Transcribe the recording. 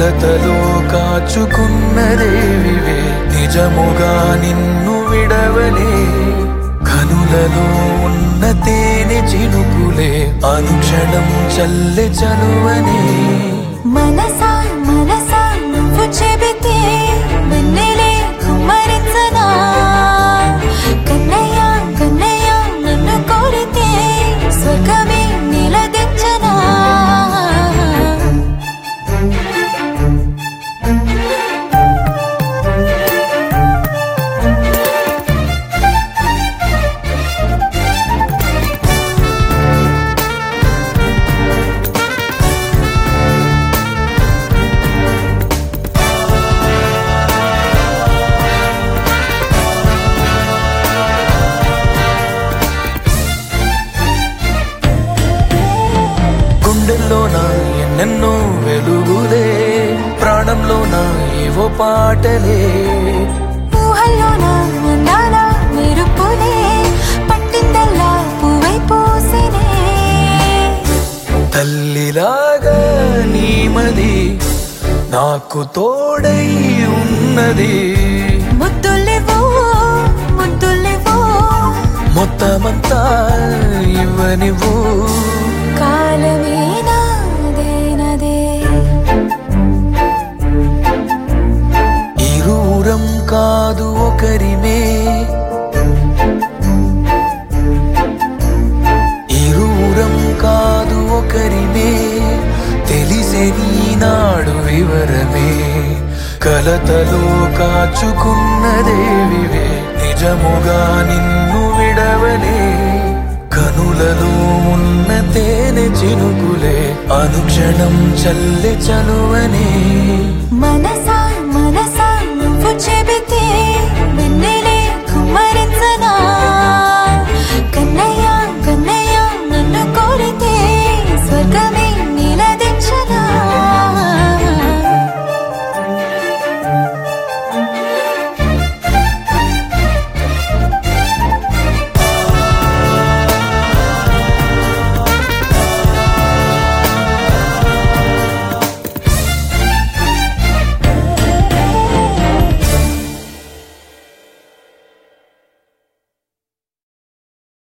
కలతలో కాచుకున్నదేవివే నిజముగా నిన్ను విడవలే కనులలో ఉన్న తేనె చినుకులే అనుక్షణం చల్లె చలువనే మనసా మనసా నువ్వు చెబితే వెన్నెలే కుమ్మరించనా కన్నయ్య కన్నయ్య నన్ను కోరితే స్వర్గమే నిలదించనా గుండెల్లోన ఎన్నెన్నో వెలుగులే ప్రాణంలోన ఏవో పాటలే ఊహల్లోన అందాల మెరుపులే పట్టిందల్లా పువ్వై పూసినే తల్లిలాగా నీమది నాకు తోడై ఉన్నది ముద్దులేవో ముద్దులేవో మొత్తమంతా ఇవ్వనివ్వు కాలమే నాదేనదే ఇరూరం కాదు ఒకరిమే ఇరూరం కాదు ఒకరిమే తెలిసే నీనాడు వివరమే కలతలో కాచుకున్నదేవివే నిజముగా నిన్ను విడవలే కనులలో ఉన్న తేనె చినుకులే అనుక్షణం చల్లె చలువనే మనసా మనసా